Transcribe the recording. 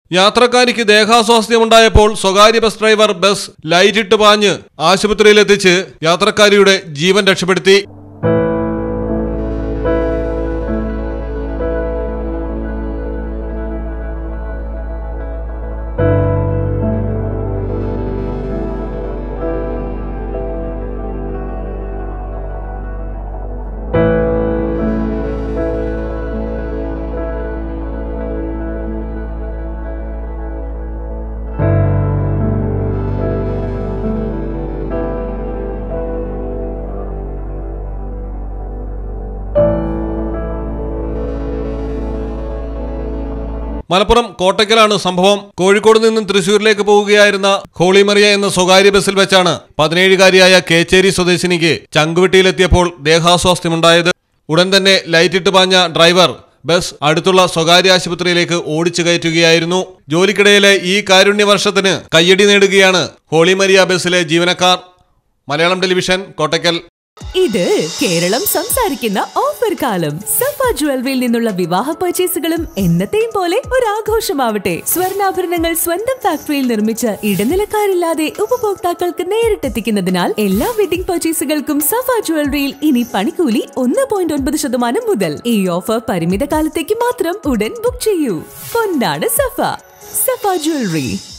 യാത്രക്കാരിക്ക് ദേഹാസ്വാസ്ഥ്യമുണ്ടായപ്പോൾ സ്വകാര്യ bus driver bus ലൈറ്റിട്ട് പാഞ്ഞ് ആശുപത്രിയിലെത്തിച്ച് യാത്രക്കാരിയുടെ ജീവൻ രക്ഷപ്പെടുത്തി മലപ്പുറം കോട്ടയ്ക്കലാണ് സംഭവം കോഴിക്കോട് നിന്നും തൃശൂരിലേക്ക് പോവുകയായിരുന്ന ഹോളിമറിയ എന്ന സ്വകാര്യ ബസ്സിൽ വെച്ചാണ് പതിനേഴുകാരിയായ കേച്ചേരി സ്വദേശിനിക്ക് ചങ്കുവെട്ടിയിലെത്തിയപ്പോൾ ദേഹാസ്വാസ്ഥ്യമുണ്ടായത് ഉടൻ തന്നെ ലൈറ്റിട്ട് പാഞ്ഞ ഡ്രൈവർ ബസ് അടുത്തുള്ള സ്വകാര്യ ആശുപത്രിയിലേക്ക് ഓടിച്ചു കയറ്റുകയായിരുന്നു ജോലിക്കിടയിലെ ഈ കാരുണ്യ വർഷത്തിന് കയ്യടി നേടുകയാണ് ഹോളിമരിയ ബസ്സിലെ ജീവനക്കാർ മലയാളം ടെലിവിഷൻ കോട്ടയ്ക്കൽ ഇത് കേരളം സംസാരിക്കുന്ന ഓഫർ കാലം സഫ ജ്വല്ലറിയിൽ നിന്നുള്ള വിവാഹ പർച്ചേസുകളും എന്നത്തെയും പോലെ ഒരു ആഘോഷമാവട്ടെ സ്വർണ്ണാഭരണങ്ങൾ സ്വന്തം ഫാക്ടറിയിൽ നിർമ്മിച്ച് ഇടനിലക്കാരില്ലാതെ ഉപഭോക്താക്കൾക്ക് നേരിട്ടെത്തിക്കുന്നതിനാൽ എല്ലാ വെഡിംഗ് പർച്ചേസുകൾക്കും സഫ ജ്വല്ലറിയിൽ ഇനി പണിക്കൂലി ഒന്ന് പോയിന്റ് ഒൻപത് ശതമാനം മുതൽ ഈ ഓഫർ പരിമിത കാലത്തേക്ക് മാത്രം ഉടൻ ബുക്ക് ചെയ്യൂ പൊന്നാണ് സഫ സഫ ജ്വല്ലറി